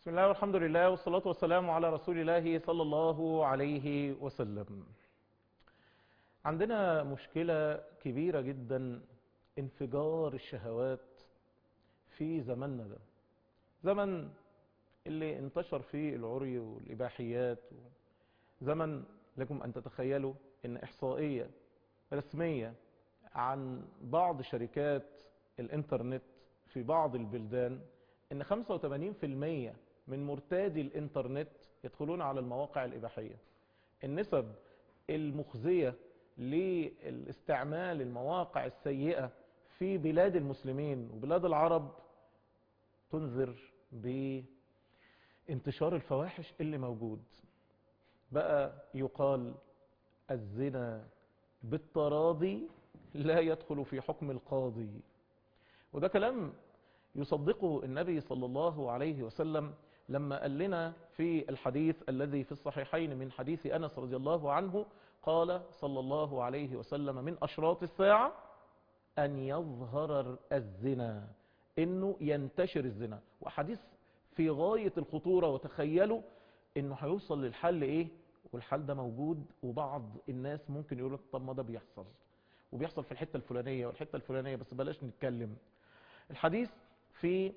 بسم الله والحمد لله والصلاة والسلام على رسول الله صلى الله عليه وسلم عندنا مشكلة كبيرة جدا انفجار الشهوات في زماننا ده زمن اللي انتشر فيه العري والإباحيات زمن لكم أن تتخيلوا أن إحصائية رسمية عن بعض شركات الإنترنت في بعض البلدان أن 85% من مرتادي الإنترنت يدخلون على المواقع الإباحية النسب المخزية للاستعمال المواقع السيئة في بلاد المسلمين وبلاد العرب تنذر بانتشار الفواحش اللي موجود بقى يقال الزنا بالتراضي لا يدخل في حكم القاضي وده كلام يصدقه النبي صلى الله عليه وسلم لما قال لنا في الحديث الذي في الصحيحين من حديث أنس رضي الله عنه قال صلى الله عليه وسلم من أشراط الساعة أن يظهر الزنا إنه ينتشر الزنا وحديث في غاية الخطورة وتخيلوا إنه هيوصل للحل إيه والحل ده موجود وبعض الناس ممكن يقول طب ما ده بيحصل وبيحصل في الحتة الفلانية والحتة الفلانية بس بلاش نتكلم الحديث في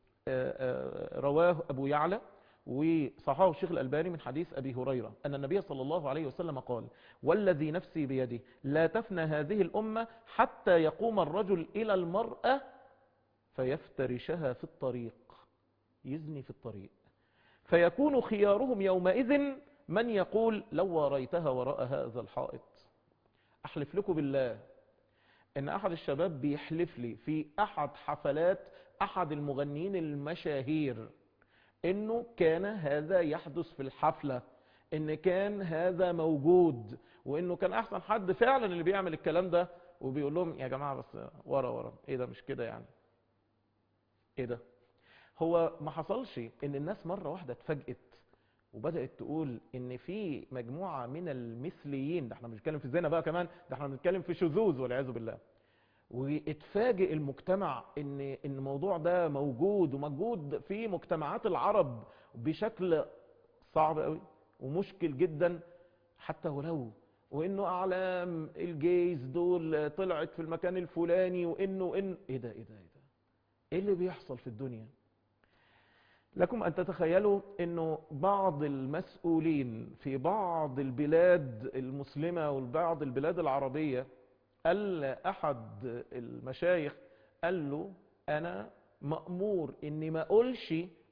رواه أبو يعلى وصححه الشيخ الألباني من حديث أبي هريرة أن النبي صلى الله عليه وسلم قال والذي نفسي بيده لا تفنى هذه الأمة حتى يقوم الرجل إلى المرأة فيفترشها في الطريق يزني في الطريق فيكون خيارهم يومئذ من يقول لو وريتها وراء هذا الحائط أحلف لكم بالله ان احد الشباب بيحلف لي في احد حفلات احد المغنيين المشاهير انه كان هذا يحدث في الحفلة ان كان هذا موجود وانه كان احسن حد فعلا اللي بيعمل الكلام ده وبيقول لهم يا جماعة بس ورا ورا ايه ده مش كده يعني ايه ده هو ما حصلش ان الناس مرة واحدة اتفاجئت وبدأت تقول ان في مجموعة من المثليين ده احنا مش بنتكلم في الزنا بقى كمان ده احنا بنتكلم في شذوذ والعياذ بالله واتفاجئ المجتمع ان ان الموضوع ده موجود وموجود في مجتمعات العرب بشكل صعب قوي ومشكل جدا حتى ولو وانه اعلام الجيز دول طلعت في المكان الفلاني وانه ان ايه ده ايه ده ايه ده ايه اللي بيحصل في الدنيا لكم أن تتخيلوا أنه بعض المسؤولين في بعض البلاد المسلمة وبعض البلاد العربية قال أحد المشايخ قال له أنا مأمور أني ما أقولش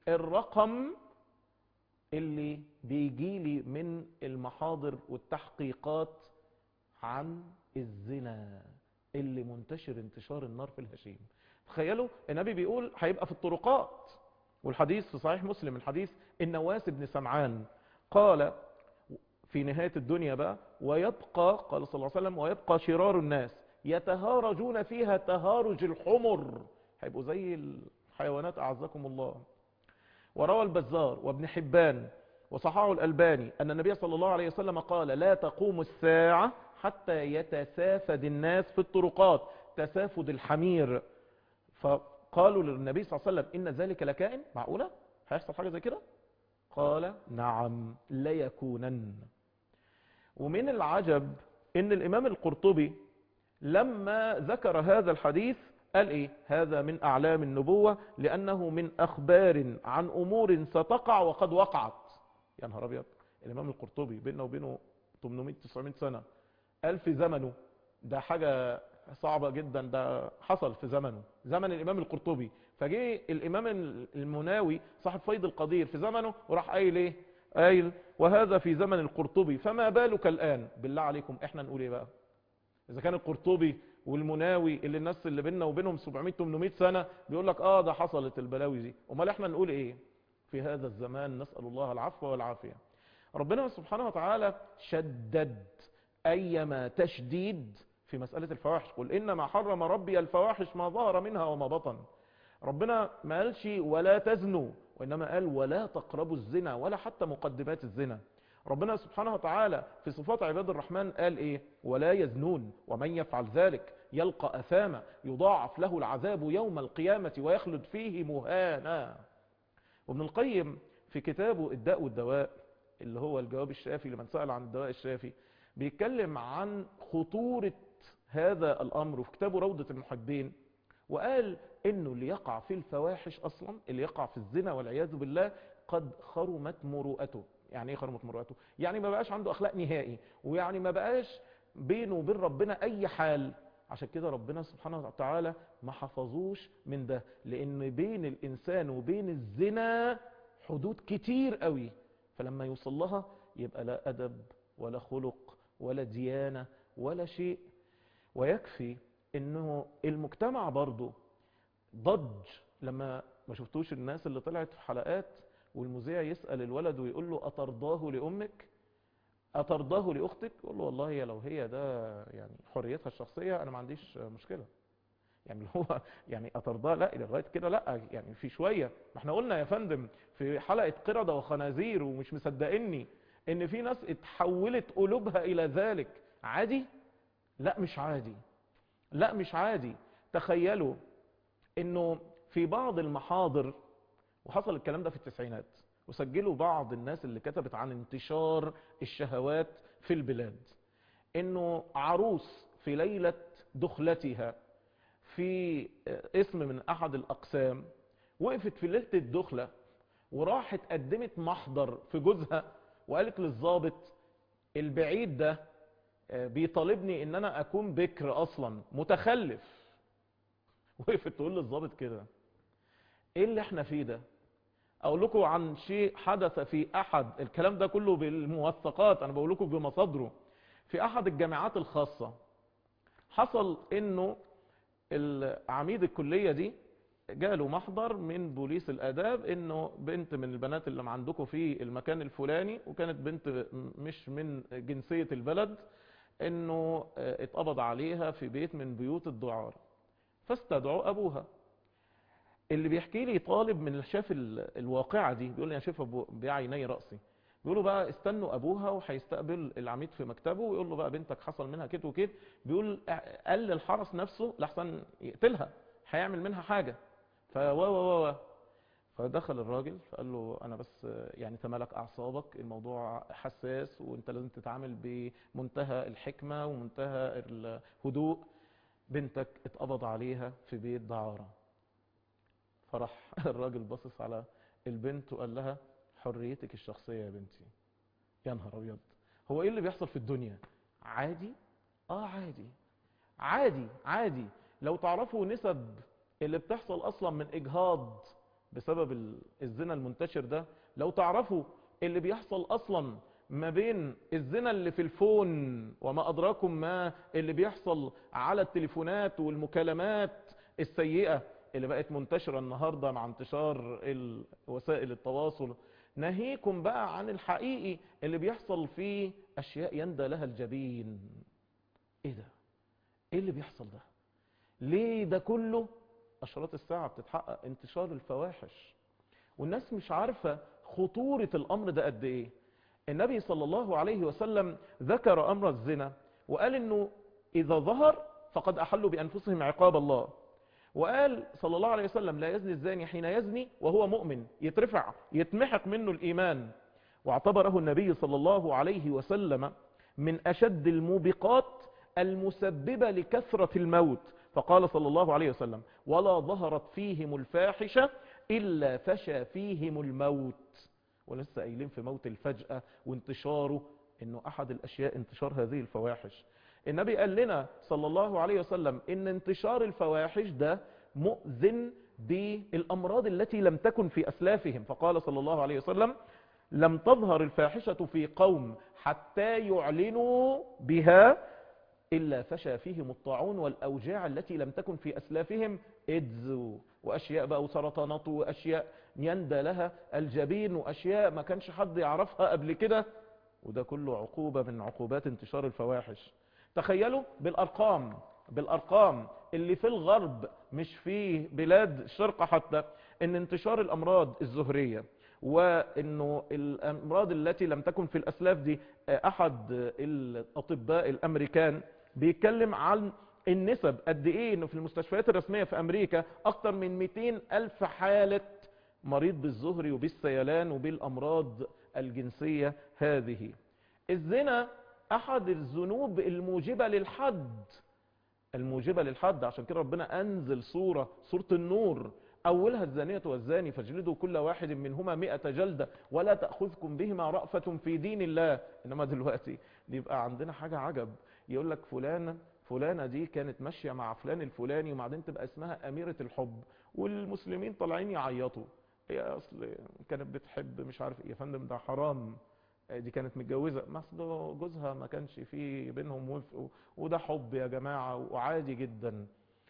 الرقم اللي بيجي لي من المحاضر والتحقيقات عن الزنا اللي منتشر انتشار النار في الهشيم تخيلوا النبي بيقول هيبقى في الطرقات والحديث في صحيح مسلم الحديث النواس بن سمعان قال في نهاية الدنيا بقى ويبقى قال صلى الله عليه وسلم ويبقى شرار الناس يتهارجون فيها تهارج الحمر هيبقوا زي الحيوانات أعزكم الله وروى البزار وابن حبان وصححه الألباني أن النبي صلى الله عليه وسلم قال لا تقوم الساعة حتى يتسافد الناس في الطرقات تسافد الحمير فقالوا للنبي صلى الله عليه وسلم إن ذلك لكائن معقولة هيحصل حاجة زي كده قال نعم ليكونن ومن العجب ان الامام القرطبي لما ذكر هذا الحديث قال ايه هذا من اعلام النبوة لانه من اخبار عن امور ستقع وقد وقعت يا نهار ابيض الامام القرطبي بيننا وبينه 800 900 سنة قال في زمنه ده حاجة صعبة جدا ده حصل في زمنه زمن الامام القرطبي فجه الامام المناوي صاحب فيض القدير في زمنه وراح قايل ايه قايل وهذا في زمن القرطبي فما بالك الان بالله عليكم احنا نقول ايه بقى اذا كان القرطبي والمناوي اللي الناس اللي بيننا وبينهم 700 800 سنة بيقول لك اه ده حصلت البلاوي دي امال احنا نقول ايه في هذا الزمان نسأل الله العفو والعافية ربنا سبحانه وتعالى شدد ايما تشديد في مسألة الفواحش قل إنما حرم ربي الفواحش ما ظهر منها وما بطن ربنا ما قالش ولا تزنوا وإنما قال ولا تقربوا الزنا ولا حتى مقدمات الزنا ربنا سبحانه وتعالى في صفات عباد الرحمن قال إيه ولا يزنون ومن يفعل ذلك يلقى أثاما يضاعف له العذاب يوم القيامة ويخلد فيه مهانا وابن القيم في كتابه الداء والدواء اللي هو الجواب الشافي لمن سأل عن الدواء الشافي بيتكلم عن خطورة هذا الأمر وفي كتابه روضة المحبين وقال انه اللي يقع في الفواحش اصلا اللي يقع في الزنا والعياذ بالله قد خرمت مروءته يعني ايه خرمت مروءته يعني ما بقاش عنده اخلاق نهائي ويعني ما بقاش بينه وبين ربنا اي حال عشان كده ربنا سبحانه وتعالى ما حفظوش من ده لان بين الانسان وبين الزنا حدود كتير قوي فلما يوصل لها يبقى لا ادب ولا خلق ولا ديانة ولا شيء ويكفي انه المجتمع برضه ضج لما ما شفتوش الناس اللي طلعت في حلقات والمذيع يسأل الولد ويقول له أترضاه لأمك أترضاه لأختك يقول له والله هي لو هي ده يعني حريتها الشخصية أنا ما عنديش مشكلة يعني هو يعني أترضاه لا لغاية كده لا يعني في شوية ما احنا قلنا يا فندم في حلقة قردة وخنازير ومش مصدقني ان في ناس اتحولت قلوبها الى ذلك عادي لا مش عادي لا مش عادي تخيلوا انه في بعض المحاضر وحصل الكلام ده في التسعينات وسجلوا بعض الناس اللي كتبت عن انتشار الشهوات في البلاد انه عروس في ليلة دخلتها في اسم من احد الاقسام وقفت في ليلة الدخلة وراحت قدمت محضر في جوزها وقالت للظابط البعيد ده بيطالبني ان انا اكون بكر اصلا متخلف وقفت تقول للظابط كده ايه اللي احنا فيه ده اقول لكم عن شيء حدث في احد الكلام ده كله بالموثقات انا بقول لكم بمصادره في احد الجامعات الخاصة حصل انه عميد الكلية دي جاله محضر من بوليس الاداب انه بنت من البنات اللي عندكم في المكان الفلاني وكانت بنت مش من جنسية البلد انه اتقبض عليها في بيت من بيوت الدعارة فاستدعوا ابوها اللي بيحكي لي طالب من اللي شاف الواقعة دي بيقول لي انا شايفها بعيني رأسي بيقولوا بقى استنوا ابوها وهيستقبل العميد في مكتبه ويقول له بقى بنتك حصل منها كده وكده بيقول قال للحرس نفسه لحسن يقتلها هيعمل منها حاجة فوا وا وا فدخل الراجل فقال له انا بس يعني تملك اعصابك الموضوع حساس وانت لازم تتعامل بمنتهى الحكمة ومنتهى الهدوء بنتك اتقبض عليها في بيت دعارة فراح الراجل باصص على البنت وقال لها حريتك الشخصية يا بنتي يا نهار ابيض هو ايه اللي بيحصل في الدنيا عادي اه عادي عادي عادي لو تعرفوا نسب اللي بتحصل اصلا من اجهاض بسبب الزنا المنتشر ده لو تعرفوا اللي بيحصل اصلا ما بين الزنا اللي في الفون وما ادراكم ما اللي بيحصل على التليفونات والمكالمات السيئة اللي بقت منتشرة النهاردة مع انتشار وسائل التواصل ناهيكم بقى عن الحقيقي اللي بيحصل فيه اشياء يندى لها الجبين ايه ده ايه اللي بيحصل ده ليه ده كله اشراط الساعة بتتحقق انتشار الفواحش والناس مش عارفة خطورة الامر ده قد ايه النبي صلى الله عليه وسلم ذكر امر الزنا وقال انه اذا ظهر فقد احلوا بانفسهم عقاب الله وقال صلى الله عليه وسلم لا يزني الزاني حين يزني وهو مؤمن يترفع يتمحق منه الإيمان واعتبره النبي صلى الله عليه وسلم من أشد الموبقات المسببة لكثرة الموت فقال صلى الله عليه وسلم ولا ظهرت فيهم الفاحشة إلا فشى فيهم الموت ولسه قايلين في موت الفجأة وانتشاره انه احد الاشياء انتشار هذه الفواحش النبي قال لنا صلى الله عليه وسلم ان انتشار الفواحش ده مؤذن بالامراض التي لم تكن في اسلافهم فقال صلى الله عليه وسلم لم تظهر الفاحشة في قوم حتى يعلنوا بها إلا فشى فيهم الطاعون والأوجاع التي لم تكن في أسلافهم إدز وأشياء بقى وسرطانات وأشياء يندى لها الجبين وأشياء ما كانش حد يعرفها قبل كده وده كله عقوبة من عقوبات انتشار الفواحش تخيلوا بالأرقام بالأرقام اللي في الغرب مش في بلاد الشرق حتى ان انتشار الأمراض الزهرية وانه الامراض التي لم تكن في الاسلاف دي احد الاطباء الامريكان بيتكلم عن النسب قد ايه انه في المستشفيات الرسمية في امريكا اكتر من 200 الف حالة مريض بالزهري وبالسيلان وبالأمراض الجنسية هذه الزنا أحد الذنوب الموجبة للحد الموجبة للحد عشان كده ربنا أنزل سورة سورة النور أولها الزانية والزاني فاجلدوا كل واحد منهما مئة جلدة ولا تأخذكم بهما رأفة في دين الله إنما دلوقتي بيبقى عندنا حاجة عجب يقول لك فلانة فلانة دي كانت ماشية مع فلان الفلاني وبعدين تبقى اسمها أميرة الحب والمسلمين طالعين يعيطوا هي أصل كانت بتحب مش عارف إيه يا فندم ده حرام دي كانت متجوزة ما أصل جوزها ما كانش فيه بينهم وفق وده حب يا جماعة وعادي جدا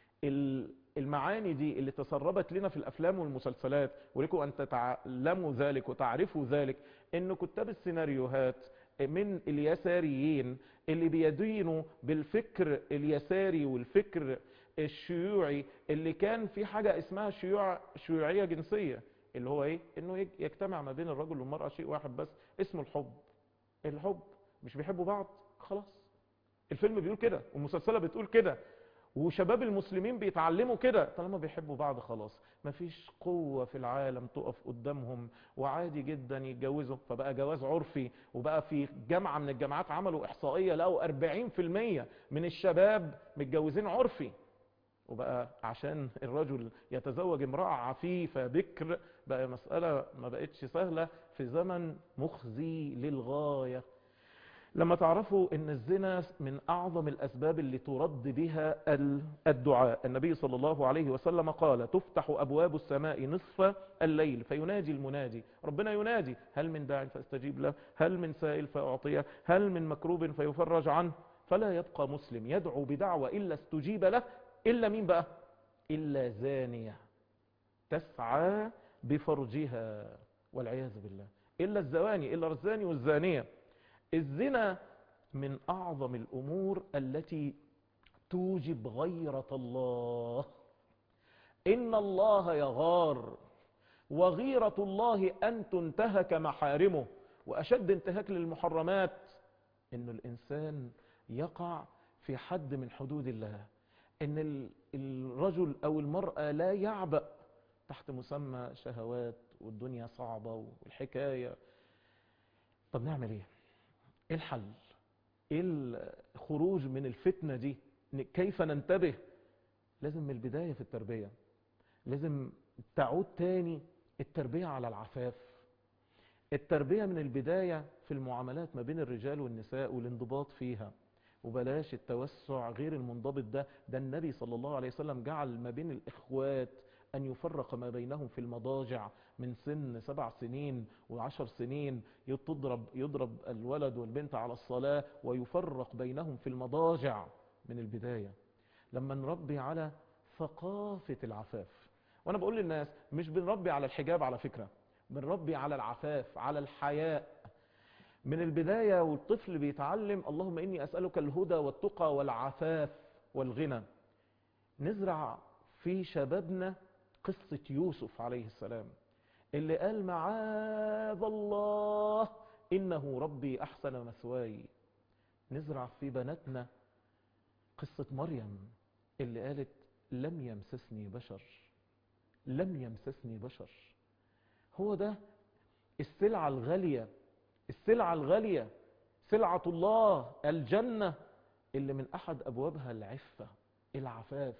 المعاني دي اللي تسربت لنا في الافلام والمسلسلات ولكم ان تتعلموا ذلك وتعرفوا ذلك ان كتاب السيناريوهات من اليساريين اللي بيدينوا بالفكر اليساري والفكر الشيوعي اللي كان في حاجة اسمها شيوع شيوعية جنسية اللي هو ايه انه يجتمع ما بين الرجل والمرأة شيء واحد بس اسمه الحب الحب مش بيحبوا بعض خلاص الفيلم بيقول كده والمسلسلة بتقول كده وشباب المسلمين بيتعلموا كده طالما بيحبوا بعض خلاص مفيش قوة في العالم تقف قدامهم وعادي جدا يتجوزوا فبقى جواز عرفي وبقى في جامعة من الجامعات عملوا احصائية لقوا 40% من الشباب متجوزين عرفي وبقى عشان الرجل يتزوج امرأة عفيفة بكر بقى مسألة ما بقتش سهلة في زمن مخزي للغاية لما تعرفوا ان الزنا من اعظم الاسباب اللي ترد بها الدعاء النبي صلى الله عليه وسلم قال تفتح ابواب السماء نصف الليل فينادي المنادي ربنا ينادي هل من داع فاستجيب له هل من سائل فاعطيه هل من مكروب فيفرج عنه فلا يبقى مسلم يدعو بدعوة الا استجيب له الا مين بقى الا زانية تسعى بفرجها والعياذ بالله الا الزواني الا الزاني والزانية الزنا من أعظم الأمور التي توجب غيرة الله إن الله يغار وغيرة الله أن تنتهك محارمه وأشد انتهاك للمحرمات إن الإنسان يقع في حد من حدود الله إن الرجل أو المرأة لا يعبأ تحت مسمى شهوات والدنيا صعبة والحكاية طب نعمل ايه ايه الحل ايه الخروج من الفتنة دي كيف ننتبه لازم من البداية في التربية لازم تعود تاني التربية على العفاف التربية من البداية في المعاملات ما بين الرجال والنساء والانضباط فيها وبلاش التوسع غير المنضبط ده ده النبي صلى الله عليه وسلم جعل ما بين الإخوات أن يفرق ما بينهم في المضاجع من سن سبع سنين وعشر سنين تضرب يضرب الولد والبنت على الصلاة ويفرق بينهم في المضاجع من البداية لما نربي على ثقافة العفاف وأنا بقول للناس مش بنربي على الحجاب على فكرة بنربي على العفاف على الحياء من البداية والطفل بيتعلم اللهم إني أسألك الهدى والتقى والعفاف والغنى نزرع في شبابنا قصة يوسف عليه السلام اللي قال معاذ الله إنه ربي أحسن مثواي نزرع في بناتنا قصة مريم اللي قالت لم يمسسني بشر لم يمسسني بشر هو ده السلعة الغالية السلعة الغالية سلعة الله الجنة اللي من أحد أبوابها العفة العفاف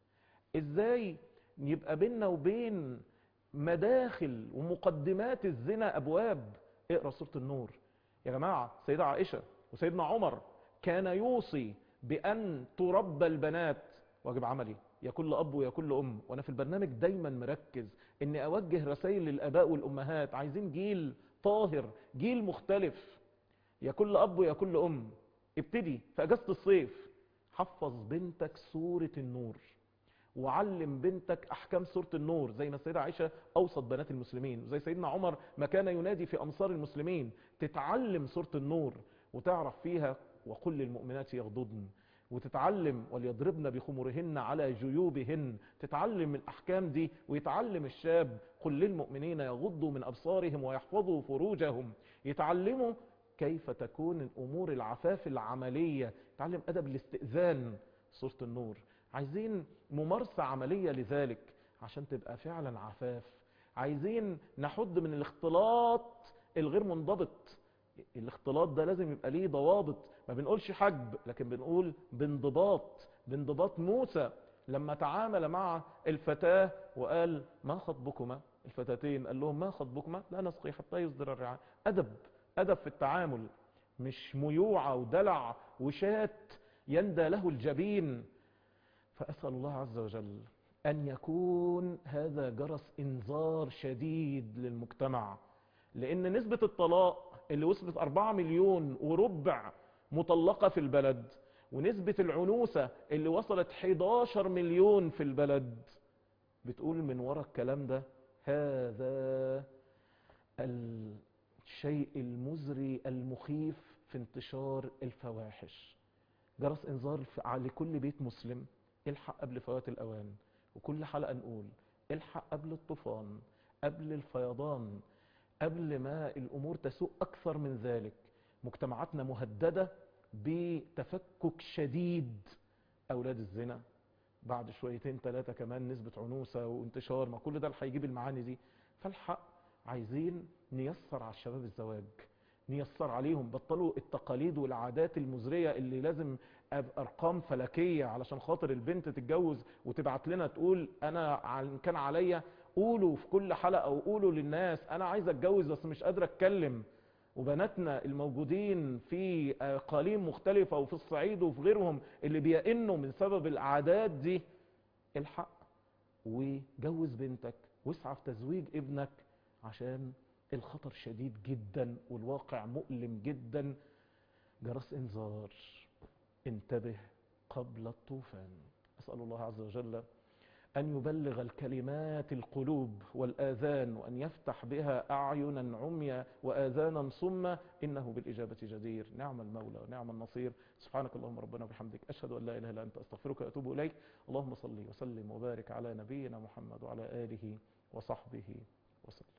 إزاي يبقى بيننا وبين مداخل ومقدمات الزنا أبواب اقرأ سورة النور يا جماعة سيدة عائشة وسيدنا عمر كان يوصي بأن تربى البنات واجب عملي يا كل أب ويا كل أم وأنا في البرنامج دايما مركز أني أوجه رسائل للأباء والأمهات عايزين جيل طاهر جيل مختلف يا كل أب ويا كل أم ابتدي في أجازة الصيف حفظ بنتك سورة النور وعلم بنتك أحكام سورة النور زي ما السيدة عائشة أوسط بنات المسلمين زي سيدنا عمر ما كان ينادي في أمصار المسلمين تتعلم سورة النور وتعرف فيها وقل للمؤمنات يغضضن وتتعلم وليضربن بخمرهن على جيوبهن تتعلم الأحكام دي ويتعلم الشاب قل للمؤمنين يغضوا من أبصارهم ويحفظوا فروجهم يتعلموا كيف تكون الأمور العفاف العملية يتعلم أدب الاستئذان سورة النور عايزين ممارسة عملية لذلك عشان تبقى فعلا عفاف عايزين نحد من الاختلاط الغير منضبط الاختلاط ده لازم يبقى ليه ضوابط ما بنقولش حجب لكن بنقول بانضباط بانضباط موسى لما تعامل مع الفتاة وقال ما خطبكما الفتاتين قال لهم ما خطبكما لا نسقي حتى يصدر الرعاء أدب أدب في التعامل مش ميوعة ودلع وشات يندى له الجبين فأسأل الله عز وجل أن يكون هذا جرس إنذار شديد للمجتمع لأن نسبة الطلاق اللي وصلت 4 مليون وربع مطلقة في البلد ونسبة العنوسة اللي وصلت 11 مليون في البلد بتقول من وراء الكلام ده هذا الشيء المزري المخيف في انتشار الفواحش جرس انذار لكل بيت مسلم الحق قبل فوات الاوان وكل حلقة نقول الحق قبل الطوفان قبل الفيضان قبل ما الامور تسوء اكثر من ذلك مجتمعاتنا مهددة بتفكك شديد اولاد الزنا بعد شويتين ثلاثة كمان نسبة عنوسة وانتشار ما كل ده اللي هيجيب المعاني دي فالحق عايزين نيسر على الشباب الزواج نيسر عليهم بطلوا التقاليد والعادات المزرية اللي لازم ارقام فلكية علشان خاطر البنت تتجوز وتبعت لنا تقول انا كان عليا قولوا في كل حلقة وقولوا للناس انا عايز اتجوز بس مش قادر اتكلم وبناتنا الموجودين في اقاليم مختلفة وفي الصعيد وفي غيرهم اللي بيئنوا من سبب العادات دي الحق وجوز بنتك واسعى في تزويج ابنك عشان الخطر شديد جدا والواقع مؤلم جدا جرس انذار انتبه قبل الطوفان اسأل الله عز وجل أن يبلغ الكلمات القلوب والآذان وأن يفتح بها أعينا عميا وآذانا صما إنه بالإجابة جدير نعم المولى ونعم النصير سبحانك اللهم ربنا وبحمدك أشهد أن لا إله إلا أنت أستغفرك وأتوب إليك اللهم صل وسلم وبارك على نبينا محمد وعلى آله وصحبه وسلم